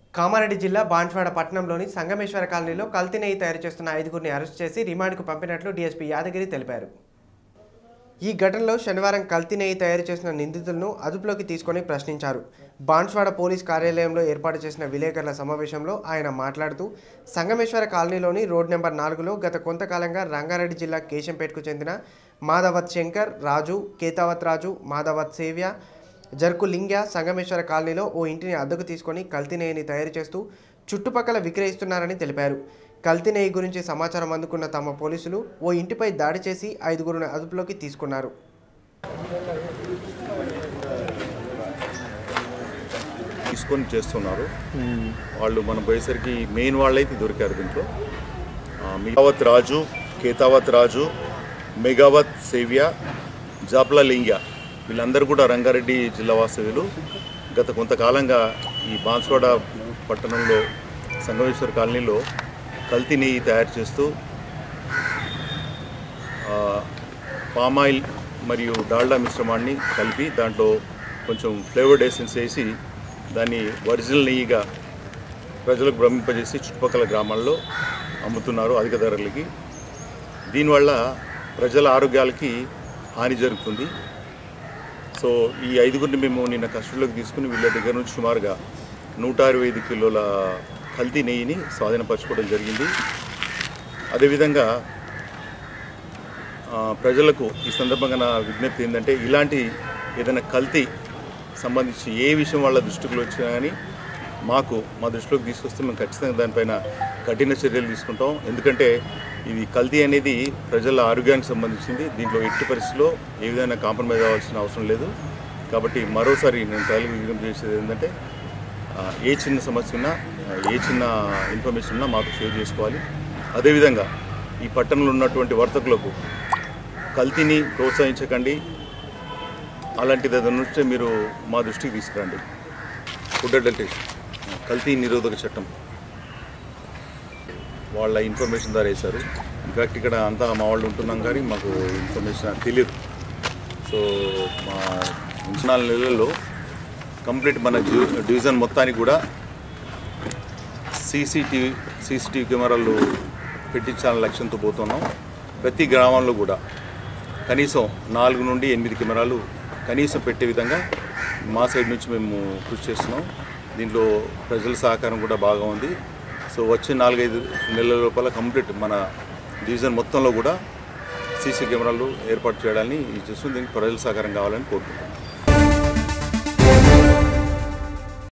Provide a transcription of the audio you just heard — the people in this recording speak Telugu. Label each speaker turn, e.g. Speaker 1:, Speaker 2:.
Speaker 1: కామారెడ్డి జిల్లా బాన్స్వాడ పట్టణంలోని సంగమేశ్వర కాలనీలో కల్తీ నెయ్యి తయారు చేస్తున్న ఐదుగురిని అరెస్ట్ చేసి రిమాండ్కు పంపినట్లు డీఎస్పీ యాదగిరి తెలిపారు ఈ ఘటనలో శనివారం కల్తీ నెయ్యి తయారు చేసిన నిందితులను అదుపులోకి తీసుకొని ప్రశ్నించారు బాన్స్వాడ పోలీస్ కార్యాలయంలో ఏర్పాటు చేసిన విలేకరుల సమావేశంలో ఆయన మాట్లాడుతూ సంగమేశ్వర కాలనీలోని రోడ్ నెంబర్ నాలుగులో గత కొంతకాలంగా రంగారెడ్డి జిల్లా కేశంపేటకు చెందిన మాధవత్ శంకర్ రాజు కేతావత్ రాజు మాధవత్ సేవ్య జర్కు లింగ సంగమేశ్వర కాలనీలో ఓ ఇంటిని అద్దెకు తీసుకొని కల్తీ నెయ్యిని తయారు చేస్తూ చుట్టుపక్కల విక్రయిస్తున్నారని తెలిపారు కల్తీ నెయ్యి గురించి సమాచారం అందుకున్న తమ పోలీసులు ఓ ఇంటిపై దాడి చేసి ఐదుగురుని అదుపులోకి తీసుకున్నారు
Speaker 2: తీసుకొని చేస్తున్నారు వాళ్ళు మనం పోయేసరికి మెయిన్ వాళ్ళైతే దొరికారు దీంట్లో ఆ, మిగావత్ రాజు కేతావత్ రాజు మెగావత్ సేవ్య జాప్ల లింగ వీళ్ళందరూ కూడా రంగారెడ్డి జిల్లా వాస్తవ్యులు గత కొంతకాలంగా ఈ బాన్స్వాడ పట్టణంలో సంగమేశ్వర కాలనీలో కల్తీ నెయ్యి తయారు చేస్తూ ఆ, పామాయిల్ మరియు డాల్డా మిశ్రమాన్ని కలిపి దాంట్లో కొంచెం ఫ్లేవర్డ్ ఎసెన్స్ వేసి దాన్ని ఒరిజినల్ నెయ్యిగా ప్రజలకు భ్రమింపజేసి చుట్టుపక్కల గ్రామాల్లో అమ్ముతున్నారు అధిక ధరలకి దీనివల్ల ప్రజల ఆరోగ్యాలకి హాని జరుగుతుంది సో ఈ ఐదుగురిని మేము నిన్న కస్టడీలోకి తీసుకుని వీళ్ళ దగ్గర నుంచి సుమారుగా నూట అరవై ఐదు కిలోల కల్తీ నెయ్యిని స్వాధీనపరచుకోవడం జరిగింది అదేవిధంగా ఆ, ప్రజలకు ఈ సందర్భంగా నా విజ్ఞప్తి ఏంటంటే ఇలాంటి ఏదైనా కల్తీ సంబంధించి ఏ విషయం వాళ్ళ దృష్టికి వచ్చినా కానీ మాకు మా దృష్టిలోకి తీసుకొస్తే మేము ఖచ్చితంగా దానిపైన కఠిన చర్యలు తీసుకుంటాం ఎందుకంటే ఇది కల్తీ అనేది ప్రజల ఆరోగ్యానికి సంబంధించింది దీంట్లో ఎట్టి పరిస్థితిలో ఏ విధంగా కాంప్రమైజ్ అవ్వాల్సిన అవసరం లేదు కాబట్టి మరోసారి నేను ప్రజలకు విజ్ఞప్తి చేసేది ఏంటంటే ఆ, ఏ చిన్న సమస్య ఉన్నా ఆ, ఏ చిన్న ఇన్ఫర్మేషన్ ఉన్నా మాకు షేర్ చేసుకోవాలి అదేవిధంగా ఈ పట్టణంలో ఉన్నటువంటి వర్తకులకు కల్తీని ప్రోత్సహించకండి అలాంటిది ఏదైనా ఉంటే మీరు మా దృష్టికి తీసుకురండి ఫుడ్ అడల్టేషన్ కల్తీ నిరోధక చట్టం వాళ్ళ ఇన్ఫర్మేషన్ ద్వారా వేశారు ఇన్ఫాక్ట్ ఇక్కడ అంతా మా వాళ్ళు ఉంటున్నాం కానీ మాకు ఇన్ఫర్మేషన్ తెలియదు సో మా నుంచి నాలుగు నెలల్లో కంప్లీట్ మన డ్యూ- డివిజన్ మొత్తానికి కూడా సీసీటీవీ సీసీటీవీ కెమెరాలు పెట్టించాలని లక్ష్యంతో పోతున్నాం ప్రతి గ్రామంలో కూడా కనీసం నాలుగు నుండి ఎనిమిది కెమెరాలు కనీసం పెట్టే విధంగా మా సైడ్ నుంచి మేము కృషి చేస్తున్నాం దీంట్లో ప్రజల సహకారం కూడా బాగా ఉంది సో వచ్చే నాలుగైదు నెలల లోపల కంప్లీట్ మన డివిజన్ మొత్తంలో కూడా సీసీ కెమెరాలు ఏర్పాటు చేయాలని చేస్తుంది దీనికి ప్రజల సహకారం కావాలని కోరుకుంటున్నాం